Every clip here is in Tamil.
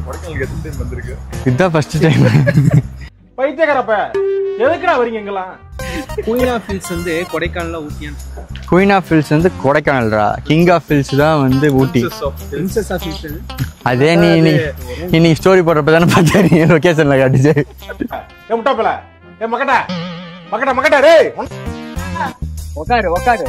கொடைக்கானலுக்கு எத்தனை டைம் வந்திருக்கு இதுதான் ஃபர்ஸ்ட் டைம் பைத்தியக்காரப்ப எதுக்குடா வரீங்க இங்கெல்லாம் குயின் ஆஃப் ஹில்ஸ் வந்து கொடைக்கானல்ல ஊட்டியான் குயின் ஆஃப் ஹில்ஸ் வந்து கொடைக்கானல்ரா கிங் ஆஃப் ஹில்ஸ் தான் வந்து ஊட்டி பிரின்சஸ் ஆஃப் ஹில்ஸ் அதே நீ நீ இன்னைக்கு ஸ்டோரி போடுறப்ப தானே பார்த்தா நீ லொக்கேஷன்ல காட்டுச்சு ஏ முட்டாப்பல ஏ மக்கட்டா மக்கட்டா மக்கட்டா டேய் உட்காரு உட்காரு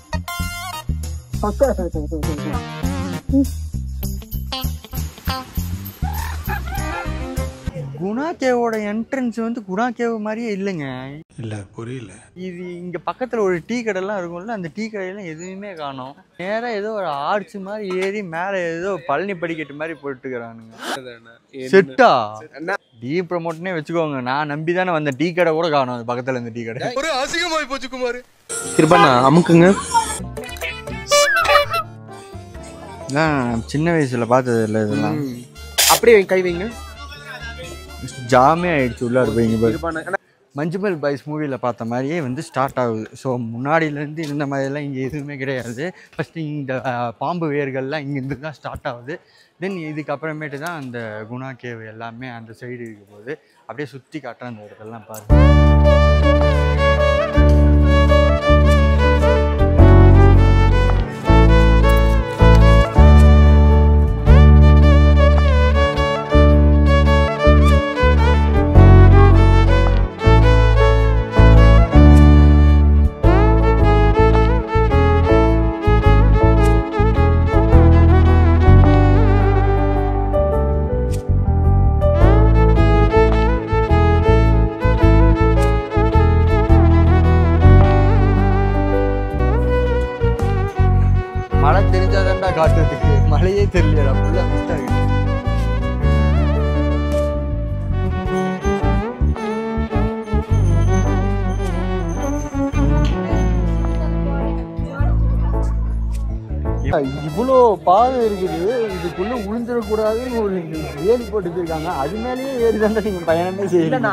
குணா கேவோட என்ட்ரன்ஸ் வந்து குணா கேவ் மாதிரியே இல்லைங்க இல்ல புரியல இது இங்க பக்கத்துல ஒரு டீ கடைலாம் இருக்கும்ல அந்த டீ கடையெல்லாம் எதுவுமே காணோம் நேரா ஏதோ ஒரு ஆர்ச் மாதிரி ஏறி மேல ஏதோ பழனி படிக்கட்டு மாதிரி போட்டுக்கிறானுங்க செட்டா டீ ப்ரமோட்னே வச்சுக்கோங்க நான் நம்பி தானே வந்த டீ கடை கூட காணோம் அது பக்கத்துல இந்த டீ கடை ஒரு அசிங்கமாய் போச்சு குமார் கிருபண்ணா அமுக்குங்க இதான் சின்ன வயசுல பார்த்தது இல்லை இதெல்லாம் அப்படியே கை வைங்க ஜாமே ஆயிடுச்சு உள்ள இருப்பீங்க பாரு கிருபண்ணா மஞ்சுமல் பாய்ஸ் மூவியில் பார்த்த மாதிரியே வந்து ஸ்டார்ட் ஆகுது ஸோ முன்னாடியிலேருந்து இந்த மாதிரிலாம் இங்கே எதுவுமே கிடையாது ஃபஸ்ட்டு இந்த அஹ், பாம்பு வேர்கள்லாம் இங்கேருந்து தான் ஸ்டார்ட் ஆகுது தென் இதுக்கப்புறமேட்டு தான் அந்த குணா கேவ் எல்லாமே அந்த சைடு இருக்க போகுது அப்படியே சுற்றி காட்டுறேன் அந்த இடத்தெல்லாம் பாருங்க மழை தெரிஞ்சாதான்டா காட்டுறதுக்கு மழையே தெரியலடா ஃபுல்லாக மிஸ்ட் ஆகிடுச்சு இவ்வளோ பாதை இருக்குது இதுக்குள்ள உளுந்துடக்கூடாதுன்னு ஒரு வேலி போட்டு வச்சிருக்காங்க அது மேலேயே ஏறி தாண்டா நீங்க பயணமே செய்யல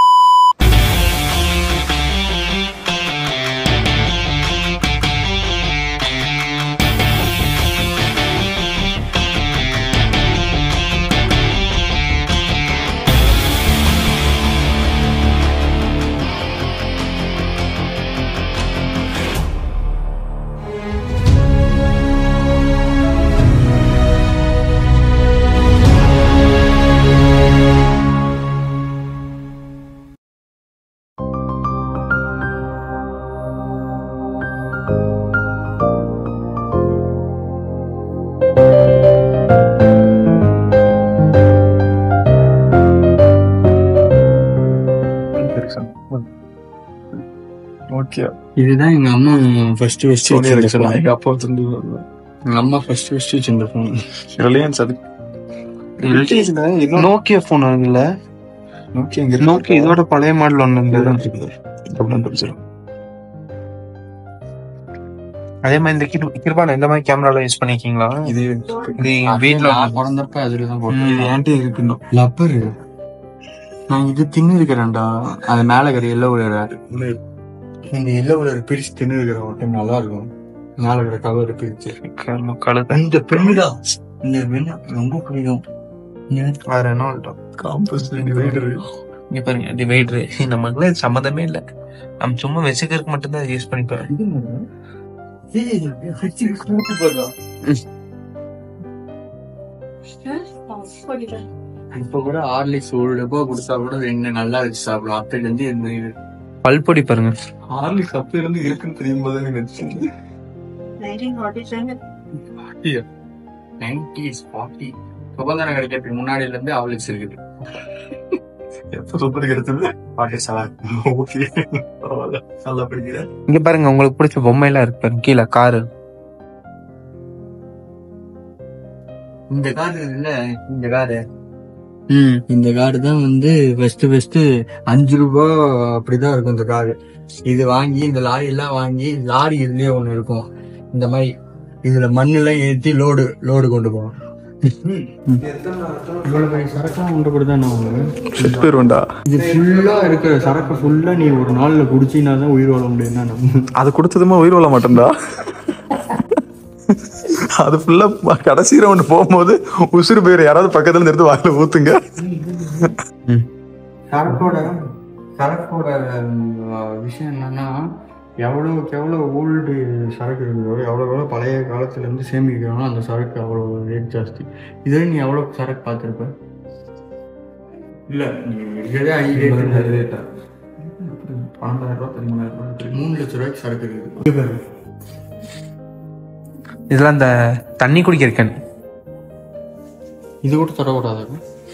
ஓகே இதுதான் எங்க அம்மா ஃபர்ஸ்ட் ஃபர்ஸ்ட் சோனி எரிக்சன் எங்க அப்பா வந்து எங்க அம்மா ஃபர்ஸ்ட் ஃபர்ஸ்ட் வச்சிருந்த ஃபோன் ரிலையன்ஸ் அது நோக்கியா போன் இருக்குல்ல நோக்கி எங்க நோக்கியா இதோட பழைய மாடல் ஒண்ணு இருந்தது அப்படின்னு பிடிச்சிரும் அதே மாதிரி இந்த கிரு- கிருபானா இந்த மாதிரி கேமரால யூஸ் பண்ணிருக்கீங்களா இது இது வீட்ல நான் பிறந்தப்ப அதுல தான் போட்டேன் இது ஏன்ட்டே இருக்கு இன்னும் லப்பரு நான் இது தின்னு இருக்கிறேன்டா அது மேல இருக்கிற எல்லோ கலர் இந்த எல்லோ கலர் பிரிச்சு தின்னு இருக்கிற ஒரு டைம் நல்லா இருக்கும் மேல இருக்கிற கவர் பிரிச்சு கழுத இந்த பெண்ணுடா இந்த பெண்ணு ரொம்ப பிடிக்கும் வேற என்ன இல்ல. காம்பஸ் டிவைடர் இங்க பாருங்க டிவைடர் நமக்குலாம் இது சம்மந்தமே இல்ல நம்ம சும்மா வச்சுக்கிறதுக்கு மட்டும் தான் யூஸ் பண்ணிப்போம் இப்ப கூட ஹார்லிக்ஸ் ஒரு டப்பா குடிச்சா கூட என்ன நல்லா வச்சு சாப்பிடும் அப்பையில இருந்து இந்த இது பல்பொடி பாருங்க ஹார்லிக்ஸ் அப்ப இருந்து இருக்குன்னு தெரியும் போது நினைச்சேன் நைன்டிஸ் ஃபார்ட்டி சுதந்திரம் கிடைக்கிறதுக்கு முன்னாடில இருந்து ஹார்லிக்ஸ் இருக்குது எப்ப சூப்பர் கிடைச்சது ஃபார்ட்டி செவன் ஓகே பரவாயில்ல நல்லா படிக்கிறேன் இங்க பாருங்க உங்களுக்கு பிடிச்ச பொம்மை எல்லாம் இருக்கு பாருங்க கீழே காரு இந்த கார் இல்ல இந்த காரு இந்த கார் தான் வந்து ஃபர்ஸ்ட் ஃபர்ஸ்ட் அஞ்சு ரூபா அப்படிதான் இருக்கும் இந்த காரு இது வாங்கி இந்த லாரி எல்லாம் வாங்கி லாரி இதுலயே ஒண்ணு இருக்கும் இந்த மாதிரி இதுல மண்ணெல்லாம் ஏத்தி லோடு லோடு கொண்டு போவோம் இவ்வளவு பெரிய சரக்கெல்லாம் கொண்டு கூட தான் செத்து போயிருவேன்டா இது ஃபுல்லா இருக்கிற சரக்கு ஃபுல்லா நீ ஒரு நாள்ல குடிச்சினா தான் உயிர் வாழ முடியும் நம்ம அது குடிச்சதுமா உயிர் வாழ மாட்டேன்டா அது ஃபுல்லா கடைசி ரவுண்ட் போகும்போது உசுறு போயிரு யாராவது பக்கத்துல இருந்து எடுத்து வாயில ஊத்துங்க சரக்கோட சரக்கோட ம், விஷயம் என்னன்னா எவ்வளோக்கு எவ்வளோ ஓல்டு சரக்கு இருக்குதோ எவ்வளோ எவ்வளோ பழைய காலத்துல இருந்து சேமிக்கிறானோ அந்த சரக்கு அவ்வளோ ரேட் ஜாஸ்தி இதே நீ எவ்வளோ சரக்கு பார்த்துருப்ப இல்லை இதே ஐ ரேட் பன்னெண்டாயிரம் ரூபாய் பதிமூணாயிரம் ரூபாய் மூணு லட்ச ரூபாய்க்கு சரக்கு இருக்குது இதெல்லாம் அந்த தண்ணி குடிக்கிற கேன் இது கூட தரக்கூடாது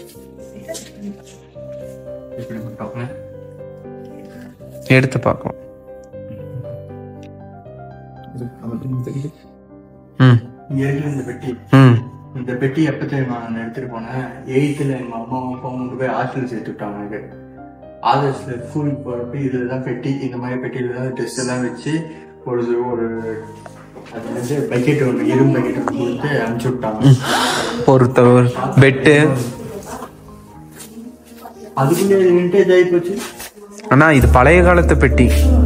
இப்படி பார்ப்பேன் எடுத்து பார்க்கலாம் ம் இங்கே இருக்கிற இந்த பெட்டி ம் இந்த பெட்டி எப்போ தெரியுமா நான் எடுத்துட்டு போனேன் எயித்தில் எங்கள் அம்மாவும் அப்பாவும் கொண்டு போய் ஹாஸ்டல் சேர்த்து விட்டாங்க எனக்கு ஆதர்ஸில் ஸ்கூலுக்கு போகிறப்ப இதில் தான் பெட்டி இந்த மாதிரி பெட்டியில் தான் டெஸ்ட் எல்லாம் வச்சு ஒரு ஒரு அது வந்து பக்கெட் ஒன்று இரும்பு பக்கெட் ஒன்று கொடுத்து அனுப்பிச்சி விட்டாங்க ஒருத்தர் ஒரு பெட்டு அதுக்குள்ளே விண்டேஜ் ஆகி போச்சு ஆனா இது பழைய காலத்து பெட்டி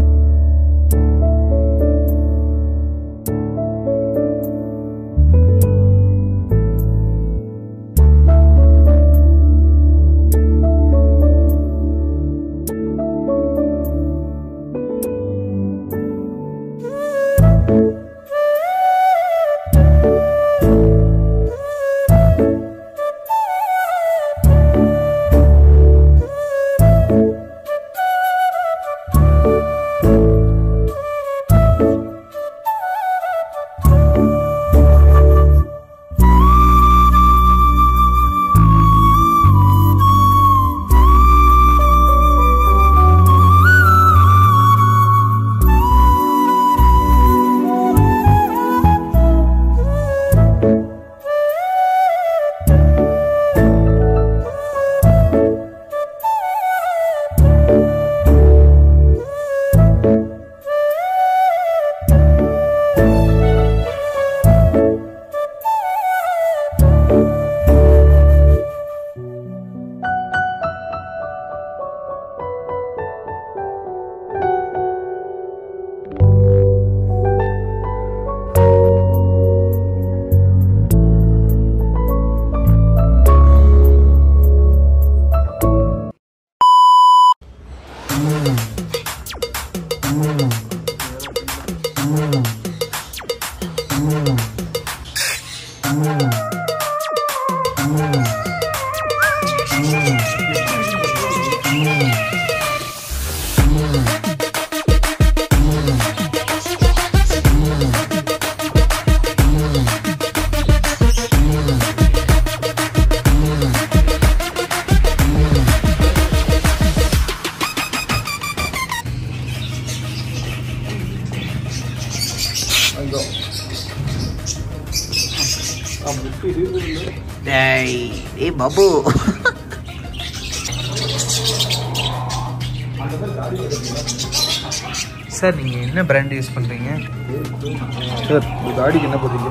டேய் ஏய் பாபு சார் நீங்க என்ன பிராண்ட் யூஸ் பண்றீங்க சார் காடிக்கு என்ன போடுறீங்க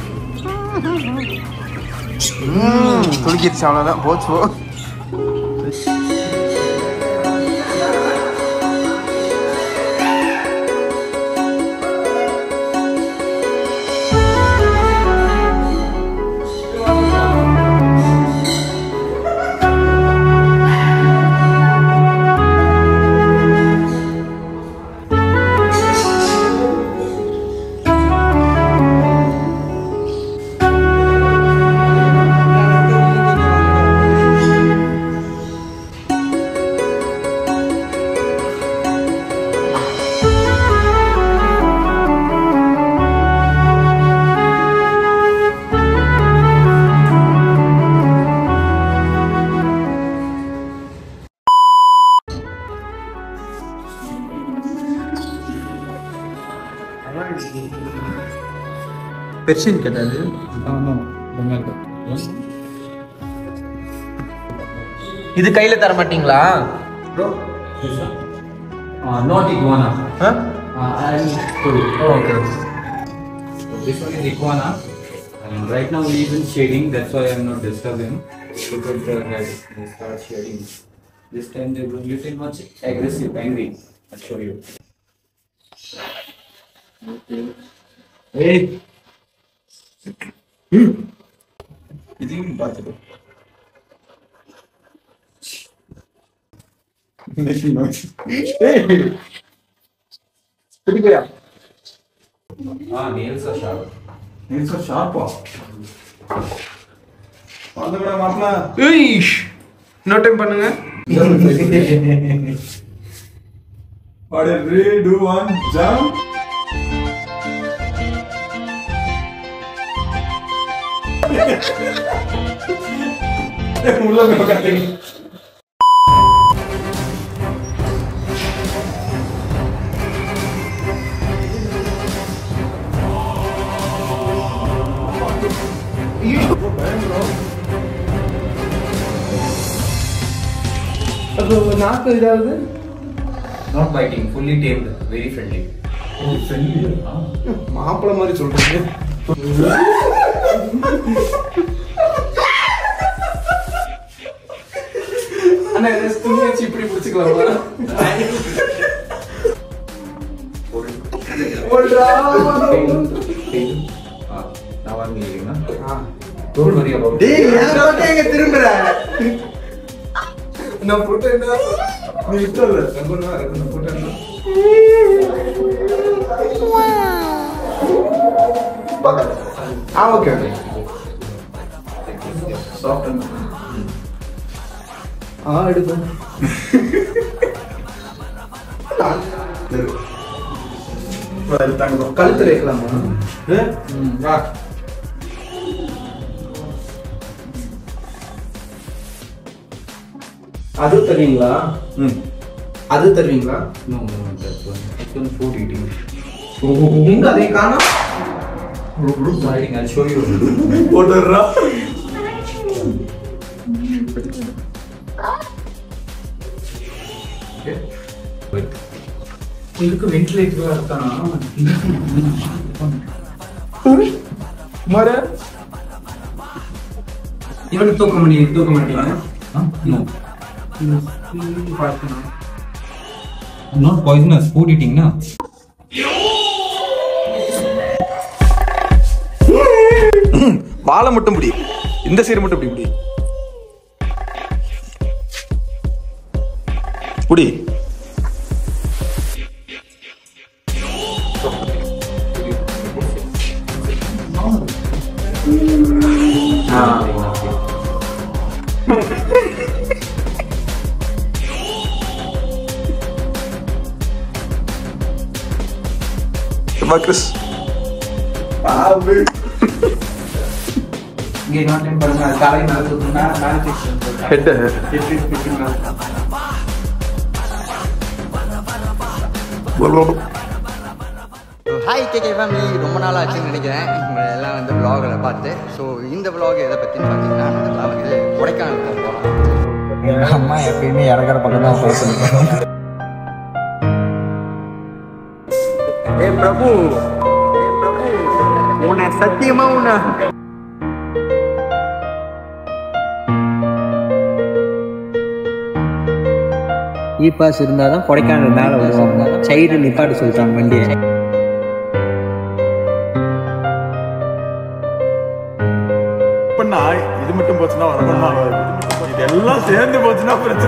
துளிக்கிருச்சு அவ்வளவுதான் போச்சு பெர்ஷியன் கேட்டாது இது கையில தர மாட்டீங்களா not iguana. Huh? Uh, I'll show you. Okay. So this one is iguana. And right now he is in shading, that's why I'm not disturbing. Look at the head, they start shading. This time they were little much aggressive, angry. I'll show you. Hey! இதையும் பார்த்துட்டு பிடிக்கலையா Ah, nails are sharp. நீ சார் ஷார்ப்பா வந்து கூட மாப்பிள ஏய்ஷ் இன்னொரு டைம் பண்ணுங்க What a redo one jump. உள்ள போய் உட்காருங்க. அப்போ நாக்கு இதாவது Not biting, fully tamed, very friendly. மாப்பிள மாதிரி சொல்றீங்க அண்ணா ஏதாவது துணி வச்சு இப்படி பிடிச்சிக்கலாமா Ah, now I'm leaving, huh? Don't worry about டேய் it. எதை பார்த்து எங்க திரும்புற நான் போட்டு என்ன நீ விட்டல ரகுனா ரகுனா போட்டு என்ன ஆ ஓகே ஓகே சாஃப்ட் ஆ எடுப்பேன் கழுத்துல வைக்கலாமா வா அது தருவீங்களா ம் அது தருவீங்களா No, no, that one. That one food eating. எங்க அதை காணோம் Sliding, I'll show you. போட்டுறா Okay? Wait. இதுக்கு வென்டிலேட்டர் இருக்கானா மர இவனுக்கு தூக்க முடியும் தூக்க மாட்டீங்க Huh? No. பார்க்கணும் Not poisonous, food eating, na? வாழை மட்டும் பிடி இந்த சைடு மட்டும் இப்படி பிடி புடி வா கிறிஸ் இங்க இன்னொரு டைம் பாருங்க அது தலை மேல தூக்குனா மேல தூக்கு ஹெட் ஹாய் கேகே ஃபேமிலி ரொம்ப நாள் ஆச்சுன்னு நினைக்கிறேன் உங்களை எல்லாம் வந்து vlogல பார்த்து ஸோ இந்த vlog எதை பற்றின்னு பார்த்தீங்கன்னா நம்ம வந்து கொடைக்கானல் போக போகிறோம் அம்மா எப்பயுமே இறங்குற பக்கம் தான் போக சொல்லுவாங்க ஏ பிரபு ஏ பிரபு உன்னை சத்தியமா உன்னை இ பாஸ் இருந்தால் தான் கொடைக்கானல் மேலே வருவாங்க சைடு நிப்பாட்டு சொல்லிட்டாங்க வண்டியை பண்ணா இது மட்டும் போச்சுன்னா வரணுமா இது எல்லாம் சேர்ந்து போச்சுன்னா பிரச்சனை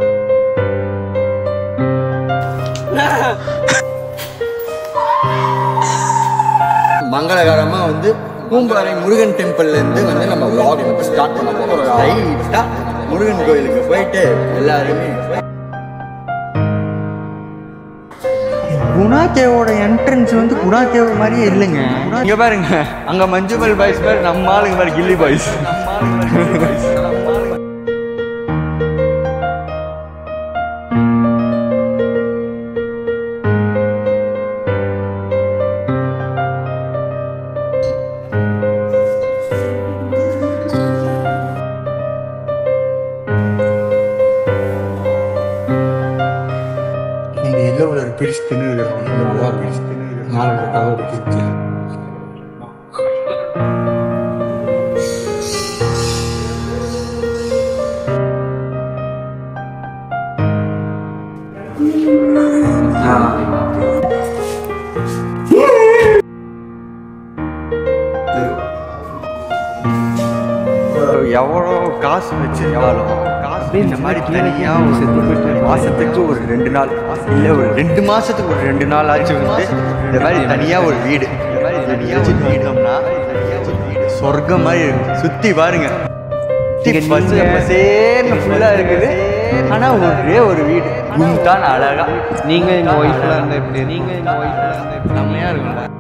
மங்களகரமா வந்து பூம்பாறை முருகன் டெம்பிள்ல இருந்து வந்து நம்ம vlog வந்து ஸ்டார்ட் பண்ண போறோம் ரைட்டா முருகன் கோயிலுக்கு போயிட்டு எல்லாருமே குணா கேவோட என்ட்ரன்ஸ் வந்து குணா கேவ் மாதிரியே இல்லைங்க இங்க பாருங்க அங்க மஞ்சுமல் பாய்ஸ் பேர் நம்ம ஆளுங்க பாரு கில்லி பாய்ஸ் இந்த எல்லோ கலர் பிரிச்சு தின்னு பிரிச்சு தின்னு நாலு கலர் பிரிச்சு காசு வச்சிருந்தாலும் காசு இந்த மாதிரி தனியா ஒரு மாசத்துக்கு ஒரு ரெண்டு நாள் இல்ல ஒரு ரெண்டு மாசத்துக்கு ஒரு ரெண்டு நாள் ஆச்சு வந்து இந்த மாதிரி தனியா ஒரு வீடு இந்த மாதிரி தனியா ஒரு வீடும்னா சொர்க்கம் மாதிரி இருக்கும் சுத்தி பாருங்க ஃபுல்லா இருக்குது ஆனா ஒரே ஒரு வீடு குண்டான அழகா நீங்க எங்க ஒய்ஃப்ல இருந்து எப்படி நீங்க எங்க ஒய்ஃப்ல இருந்து செம்மையா இருக்கும்ல